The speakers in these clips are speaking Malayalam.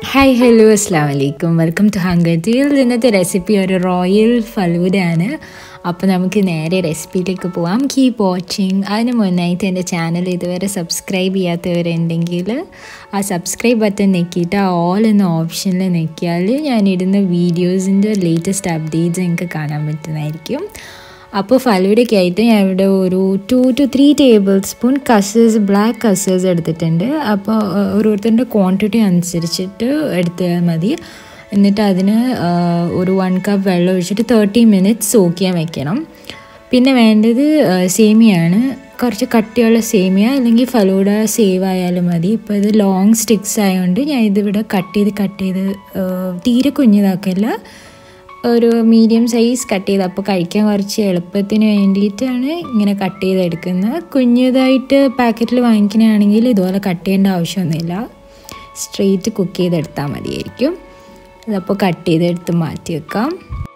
ഹായ് ഹലോ അസ്സാം വലൈക്കും വെൽക്കം ടു ഹങ്കർ ടീൽ ഇന്നത്തെ റെസിപ്പി ഒരു റോയൽ ഫലൂഡാണ് അപ്പോൾ നമുക്ക് നേരെ റെസിപ്പിയിലേക്ക് പോവാം കീപ് വാച്ചിങ് അതിന് മുന്നായിട്ട് എൻ്റെ ചാനൽ ഇതുവരെ സബ്സ്ക്രൈബ് ചെയ്യാത്തവരുണ്ടെങ്കിൽ ആ സബ്സ്ക്രൈബ് ബട്ടൺ ഞെക്കിയിട്ട് ആ ഓൾ എന്ന ഓപ്ഷനിൽ ഞെക്കിയാൽ ഞാനിടുന്ന വീഡിയോസിൻ്റെ ലേറ്റസ്റ്റ് അപ്ഡേറ്റ്സ് നിങ്ങൾക്ക് കാണാൻ പറ്റുന്നതായിരിക്കും അപ്പോൾ ഫലൂഡയ്ക്ക് ആയിട്ട് ഞാൻ ഇവിടെ ഒരു two two three tablespoon കസേഴ്സ് ബ്ലാക്ക് കസേഴ്സ് എടുത്തിട്ടുണ്ട് അപ്പോൾ ഓരോരുത്തരുടെ ക്വാണ്ടിറ്റി അനുസരിച്ചിട്ട് എടുത്താൽ മതി എന്നിട്ട് അതിന് ഒരു വൺ കപ്പ് വെള്ളം ഒഴിച്ചിട്ട് തേർട്ടി മിനിറ്റ്സ് സോക്ക് ചെയ്യാൻ വെക്കണം പിന്നെ വേണ്ടത് സേമിയാണ് കുറച്ച് കട്ടിയുള്ള സേമിയ അല്ലെങ്കിൽ ഫലൂഡ സേവ് ആയാലും മതി ഇപ്പോൾ ഇത് ലോങ് സ്റ്റിക്സ് ആയതുകൊണ്ട് ഞാൻ ഇതിവിടെ കട്ട് ചെയ്ത് കട്ട് ചെയ്ത് തീരെ കുഞ്ഞിതാക്കില്ല ഒരു മീഡിയം സൈസ് കട്ട് ചെയ്ത് അപ്പോൾ കഴിക്കാൻ കുറച്ച് എളുപ്പത്തിന് വേണ്ടിയിട്ടാണ് ഇങ്ങനെ കട്ട് ചെയ്തെടുക്കുന്നത് കുഞ്ഞതായിട്ട് പാക്കറ്റിൽ വാങ്ങിക്കുകയാണെങ്കിൽ ഇതുപോലെ കട്ട് ചെയ്യേണ്ട ആവശ്യമൊന്നുമില്ല സ്ട്രെയിറ്റ് കുക്ക് ചെയ്തെടുത്താൽ മതിയായിരിക്കും അതപ്പോൾ കട്ട് ചെയ്തെടുത്ത് മാറ്റി വെക്കാം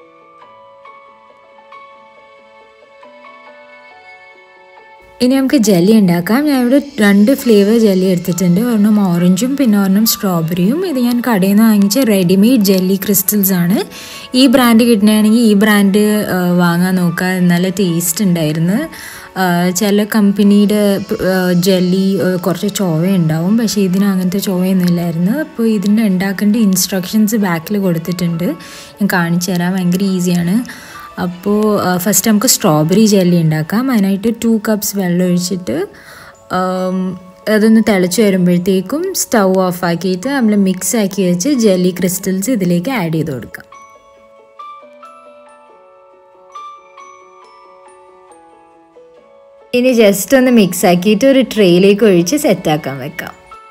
ഇനി നമുക്ക് ജെല്ലി ഉണ്ടാക്കാം ഞാൻ ഇവിടെ രണ്ട് ഫ്ലേവർ ജെല്ലി എടുത്തിട്ടുണ്ട് ഒരെണ്ണം ഓറഞ്ചും പിന്നെ ഒരെണ്ണം സ്ട്രോബെറിയും ഇത് ഞാൻ കടയിൽ നിന്ന് വാങ്ങിച്ച റെഡിമെയ്ഡ് ജെല്ലി ക്രിസ്റ്റൽസ് ആണ് ഈ ബ്രാൻഡ് കിട്ടുകയാണെങ്കിൽ ഈ ബ്രാൻഡ് വാങ്ങാൻ നോക്കുക നല്ല ടേസ്റ്റ് ഉണ്ടായിരുന്നു ചില കമ്പനിയുടെ ജെല്ലി കുറച്ച് ചൊവ ഉണ്ടാവും പക്ഷേ ഇതിന് അങ്ങനത്തെ ചൊവയൊന്നും ഇല്ലായിരുന്നു അപ്പോൾ ഇതിൻ്റെ ഉണ്ടാക്കേണ്ട ഇൻസ്ട്രക്ഷൻസ് ബാക്കിൽ കൊടുത്തിട്ടുണ്ട് ഞാൻ കാണിച്ചു തരാം ഭയങ്കര ഈസിയാണ് അപ്പോൾ ഫസ്റ്റ് നമുക്ക് സ്ട്രോബെറി ജെല്ലി ഉണ്ടാക്കാം അതിനായിട്ട് ടു കപ്സ് വെള്ളം ഒഴിച്ചിട്ട് അതൊന്ന് തിളച്ച് വരുമ്പോഴത്തേക്കും സ്റ്റൗ ഓഫ് ആക്കിയിട്ട് നമ്മൾ മിക്സ് ആക്കി വെച്ച് ജെല്ലി ക്രിസ്റ്റൽസ് ഇതിലേക്ക് ആഡ് ചെയ്ത് കൊടുക്കാം ഇനി ജസ്റ്റ് ഒന്ന് മിക്സ് ആക്കിയിട്ട് ഒരു ട്രേയിലേക്ക് ഒഴിച്ച് സെറ്റാക്കാൻ വെക്കാം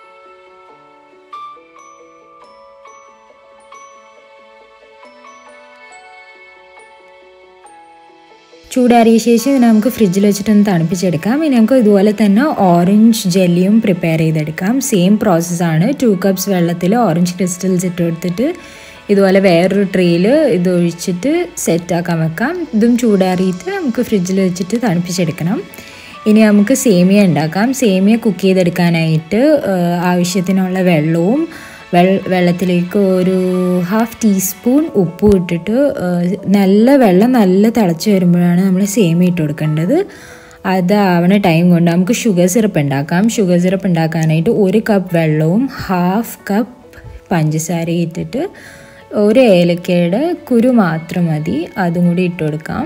ചൂടാറിയ ശേഷം ഇതിനെ നമുക്ക് ഫ്രിഡ്ജിൽ വെച്ചിട്ടൊന്ന് തണുപ്പിച്ചെടുക്കാം ഇനി നമുക്ക് ഇതുപോലെ തന്നെ ഓറഞ്ച് ജെല്ലിയും പ്രിപ്പയർ ചെയ്തെടുക്കാം സെയിം പ്രോസസ്സാണ് ടു കപ്സ് വെള്ളത്തിൽ ഓറഞ്ച് ക്രിസ്റ്റൽസ് ഇട്ട് കൊടുത്തിട്ട് ഇതുപോലെ വേറൊരു ട്രേയിൽ ഇത് ഒഴിച്ചിട്ട് സെറ്റാക്കാൻ വെക്കാം ഇതും ചൂടാറിയിട്ട് നമുക്ക് ഫ്രിഡ്ജിൽ വെച്ചിട്ട് തണുപ്പിച്ചെടുക്കണം ഇനി നമുക്ക് സേമിയ ഉണ്ടാക്കാം സേമിയ കുക്ക് ചെയ്തെടുക്കാനായിട്ട് ആവശ്യത്തിനുള്ള വെള്ളവും വെള്ളത്തിലേക്ക് ഒരു ഹാഫ് ടീസ്പൂൺ ഉപ്പ് ഇട്ടിട്ട് നല്ല വെള്ളം നല്ല തിളച്ച് വരുമ്പോഴാണ് നമ്മൾ സേമിയ ഇട്ട് കൊടുക്കേണ്ടത് അതാവണ ടൈം കൊണ്ട് നമുക്ക് ഷുഗർ സിറപ്പ് ഉണ്ടാക്കാം ഷുഗർ സിറപ്പ് ഉണ്ടാക്കാനായിട്ട് ഒരു കപ്പ് വെള്ളവും ഹാഫ് കപ്പ് പഞ്ചസാര ഇട്ടിട്ട് ഒരു ഏലക്കയുടെ കുരു മാത്രം മതി അതും കൂടി ഇട്ട് കൊടുക്കാം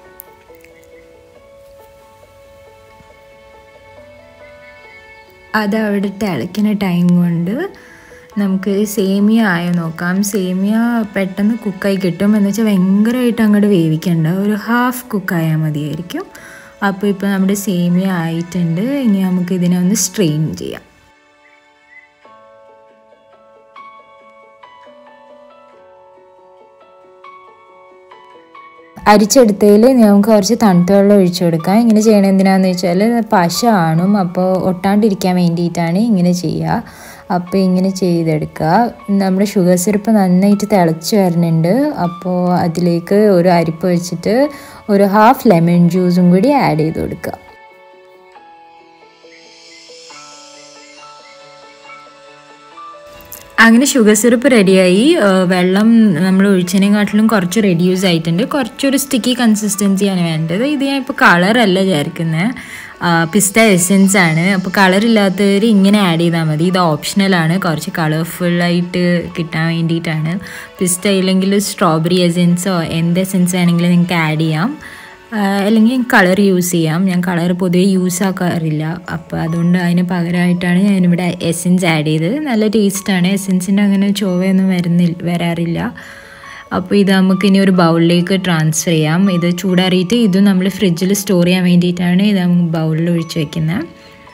അത് അവിടെ തിളയ്ക്കുന്ന ടൈം കൊണ്ട് നമുക്ക് സേമിയ ആയ നോക്കാം സേമിയ പെട്ടെന്ന് കുക്കായി കിട്ടും എന്ന് വെച്ചാൽ ഭയങ്കരമായിട്ട് അങ്ങോട്ട് വേവിക്കണ്ട ഒരു ഹാഫ് കുക്കായാൽ മതിയായിരിക്കും അപ്പോൾ ഇപ്പോൾ നമ്മുടെ സേമിയ ആയിട്ടുണ്ട് ഇനി നമുക്ക് ഇതിനെ ഒന്ന് സ്ട്രെയിൻ ചെയ്യാം അരിച്ചെടുത്തതിൽ നമുക്ക് കുറച്ച് തണുത്ത വെള്ളം ഒഴിച്ചു കൊടുക്കാം ഇങ്ങനെ ചെയ്യണത് എന്തിനാന്ന് വെച്ചാൽ പശ കാണും അപ്പോൾ ഒട്ടാണ്ടിരിക്കാൻ വേണ്ടിയിട്ടാണ് ഇങ്ങനെ ചെയ്യുക അപ്പോൾ ഇങ്ങനെ ചെയ്തെടുക്കുക നമ്മുടെ ഷുഗർ സിറപ്പ് നന്നായിട്ട് തിളച്ച് വരുന്നുണ്ട് അപ്പോൾ അതിലേക്ക് ഒരു അരിപ്പ് വെച്ചിട്ട് ഒരു ഹാഫ് ലെമൺ ജ്യൂസും കൂടി ആഡ് ചെയ്ത് കൊടുക്കുക അങ്ങനെ ഷുഗർ സിറപ്പ് റെഡിയായി വെള്ളം നമ്മൾ ഒഴിച്ചതിനെക്കാട്ടിലും കുറച്ച് റെഡ്യൂസ് ആയിട്ടുണ്ട് കുറച്ചൊരു സ്റ്റിക്കി കൺസിസ്റ്റൻസിയാണ് വേണ്ടത് ഇത് ഞാൻ ഇപ്പോൾ കളറല്ല വിചാരിക്കുന്നത് പിസ്ത എസെൻസ് ആണ് അപ്പോൾ കളർ ഇല്ലാത്തവർ ഇങ്ങനെ ആഡ് ചെയ്താൽ മതി ഇത് ഓപ്ഷണലാണ് കുറച്ച് കളർഫുള്ളായിട്ട് കിട്ടാൻ വേണ്ടിയിട്ടാണ് പിസ്ത ഇല്ലെങ്കിൽ സ്ട്രോബെറി എസെൻസോ എന്ത് എസെൻസ് ആണെങ്കിലും നിങ്ങൾക്ക് ആഡ് ചെയ്യാം അല്ലെങ്കിൽ കളർ യൂസ് ചെയ്യാം ഞാൻ കളർ പൊതുവേ യൂസ് ആക്കാറില്ല അപ്പോൾ അതുകൊണ്ട് അതിന് പകരമായിട്ടാണ് ഞാനിവിടെ എസെൻസ് ആഡ് ചെയ്തത് നല്ല ടേസ്റ്റാണ് എസെൻസിൻ്റെ അങ്ങനെ ചൊവ്വയൊന്നും വരുന്നില്ല വരാറില്ല അപ്പോൾ ഇത് നമുക്ക് ഇനി ഒരു ബൗളിലേക്ക് ട്രാൻസ്ഫർ ചെയ്യാം ഇത് ചൂടാറിയിട്ട് ഇതും നമ്മൾ ഫ്രിഡ്ജിൽ സ്റ്റോർ ചെയ്യാൻ വേണ്ടിയിട്ടാണ് ഇത് നമുക്ക് ബൗളിൽ ഒഴിച്ച് വെക്കുന്നത്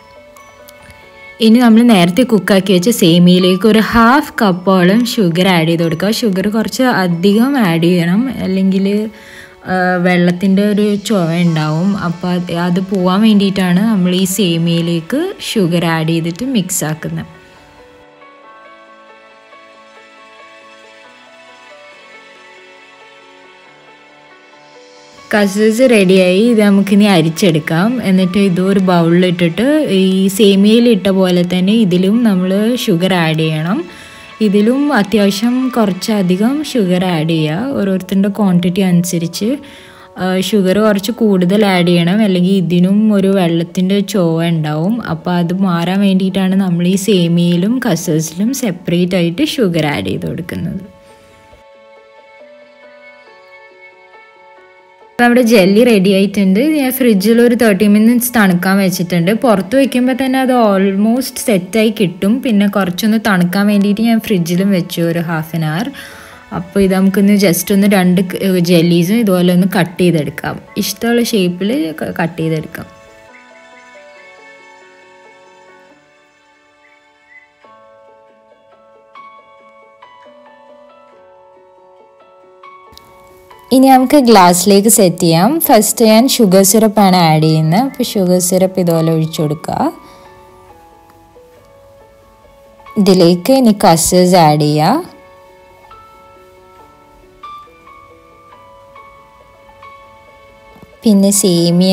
ഇനി നമ്മൾ നേരത്തെ കുക്കാക്കി വെച്ച സേമിയയിലേക്ക് ഒരു ഹാഫ് കപ്പോളം ഷുഗർ ആഡ് ചെയ്ത് കൊടുക്കുക ഷുഗർ കുറച്ച് അധികം ആഡ് ചെയ്യണം അല്ലെങ്കിൽ വെള്ളത്തിൻ്റെ ഒരു ചുവ ഉണ്ടാവും അപ്പോൾ അത് പോകാൻ വേണ്ടിയിട്ടാണ് നമ്മൾ ഈ സേമിയയിലേക്ക് ഷുഗർ ആഡ് ചെയ്തിട്ട് മിക്സ് ആക്കുന്നത് കസേഴ്സ് റെഡിയായി ഇത് നമുക്കിനി അരിച്ചെടുക്കാം എന്നിട്ട് ഇത് ഒരു ബൗളിലിട്ടിട്ട് ഈ സേമിയയിൽ ഇട്ട പോലെ തന്നെ ഇതിലും നമ്മൾ ഷുഗർ ആഡ് ചെയ്യണം ഇതിലും അത്യാവശ്യം കുറച്ചധികം ഷുഗർ ആഡ് ചെയ്യുക ഓരോരുത്തരുടെ ക്വാണ്ടിറ്റി അനുസരിച്ച് ഷുഗർ കുറച്ച് കൂടുതൽ ആഡ് ചെയ്യണം അല്ലെങ്കിൽ ഇതിനും ഒരു വെള്ളത്തിൻ്റെ ചോവ ഉണ്ടാവും അപ്പോൾ അത് മാറാൻ വേണ്ടിയിട്ടാണ് നമ്മൾ ഈ സേമിയയിലും കസേഴ്സിലും സെപ്പറേറ്റ് ആയിട്ട് ഷുഗർ ആഡ് ചെയ്ത് കൊടുക്കുന്നത് നമ്മുടെ ജെല്ലി റെഡി ആയിട്ടുണ്ട് ഞാൻ ഫ്രിഡ്ജിൽ ഒരു തേർട്ടി മിനിറ്റ്സ് തണുക്കാൻ വെച്ചിട്ടുണ്ട് പുറത്ത് വെക്കുമ്പോൾ തന്നെ അത് ഓൾമോസ്റ്റ് സെറ്റായി കിട്ടും പിന്നെ കുറച്ചൊന്ന് തണുക്കാൻ വേണ്ടിയിട്ട് ഞാൻ ഫ്രിഡ്ജിലും വെച്ചു ഒരു ഹാഫ് ആൻ അവർ അപ്പോൾ ഇത് നമുക്കൊന്ന് ജസ്റ്റ് ഒന്ന് രണ്ട് ജെല്ലീസും ഇതുപോലെ ഒന്ന് കട്ട് ചെയ്തെടുക്കാം ഇഷ്ടമുള്ള ഷേപ്പിൽ കട്ട് ചെയ്തെടുക്കാം ഇനി നമുക്ക് ഗ്ലാസ്സിലേക്ക് സെറ്റ് ചെയ്യാം ഫസ്റ്റ് ഞാൻ ഷുഗർ സിറപ്പാണ് ആഡ് ചെയ്യുന്നത് അപ്പോൾ ഷുഗർ സിറപ്പ് ഇതുപോലെ ഒഴിച്ചു കൊടുക്കുക ഇതിലേക്ക് ഇനി കസേഴ്സ് ആഡ് ചെയ്യുക പിന്നെ സേമിയ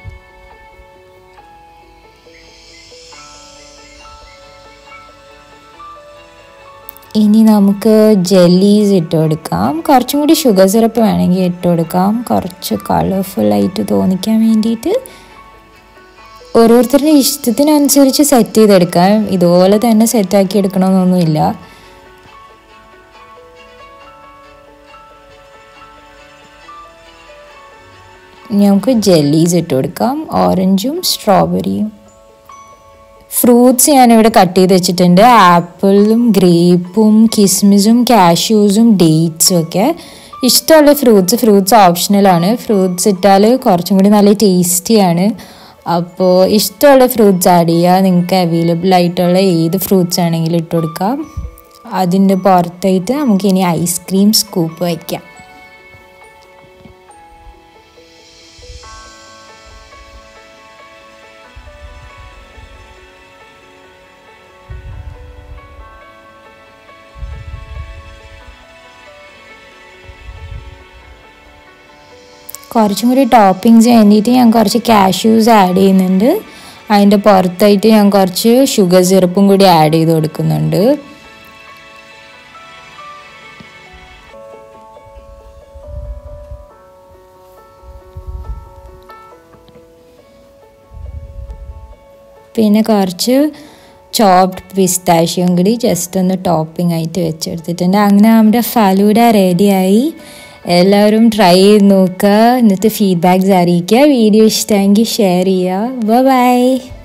ഇനി നമുക്ക് ജെല്ലീസ് ഇട്ട് കൊടുക്കാം കുറച്ചും കൂടി ഷുഗർ സിറപ്പ് വേണമെങ്കിൽ ഇട്ട് കൊടുക്കാം കുറച്ച് കളർഫുള്ളായിട്ട് തോന്നിക്കാൻ വേണ്ടിയിട്ട് ഓരോരുത്തരുടെ ഇഷ്ടത്തിനനുസരിച്ച് സെറ്റ് ചെയ്തെടുക്കാം ഇതുപോലെ തന്നെ സെറ്റാക്കി എടുക്കണമെന്നൊന്നുമില്ല നമുക്ക് ജെല്ലീസ് ഇട്ട് കൊടുക്കാം ഓറഞ്ചും സ്ട്രോബെറിയും ഫ്രൂട്ട്സ് ഞാനിവിടെ കട്ട് ചെയ്ത് വെച്ചിട്ടുണ്ട് ആപ്പിളും ഗ്രേപ്പും കിസ്മിസും കാഷ്യൂസും ഡേറ്റ്സും ഒക്കെ ഇഷ്ടമുള്ള ഫ്രൂട്ട്സ് ഫ്രൂട്ട്സ് ഓപ്ഷണലാണ് ഫ്രൂട്ട്സ് ഇട്ടാൽ കുറച്ചും കൂടി നല്ല ടേസ്റ്റിയാണ് അപ്പോൾ ഇഷ്ടമുള്ള ഫ്രൂട്ട്സ് ആഡ് ചെയ്യുക നിങ്ങൾക്ക് അവൈലബിൾ ആയിട്ടുള്ള ഏത് ഫ്രൂട്ട്സ് ആണെങ്കിലും ഇട്ട് കൊടുക്കാം അതിൻ്റെ പുറത്തായിട്ട് നമുക്കിനി ഐസ്ക്രീം സ്കൂപ്പ് വയ്ക്കാം കുറച്ചും കൂടി ടോപ്പിങ്സ് വേണ്ടിയിട്ട് ഞാൻ കുറച്ച് കാഷ്യൂസ് ആഡ് ചെയ്യുന്നുണ്ട് അതിൻ്റെ പുറത്തായിട്ട് ഞാൻ കുറച്ച് ഷുഗർ സിറപ്പും കൂടി ആഡ് ചെയ്ത് കൊടുക്കുന്നുണ്ട് പിന്നെ കുറച്ച് ചോപ്ഡ് പിസ്താഷ്യം കൂടി ജസ്റ്റ് ഒന്ന് ടോപ്പിംഗ് ആയിട്ട് വെച്ചെടുത്തിട്ടുണ്ട് അങ്ങനെ നമ്മുടെ ഫലൂഡ റെഡിയായി എല്ലാവരും ട്രൈ ചെയ്ത് നോക്കുക എന്നിട്ട് ഫീഡ്ബാക്ക്സ് അറിയിക്കുക വീഡിയോ ഇഷ്ടമെങ്കിൽ ഷെയർ ചെയ്യുക ബൈ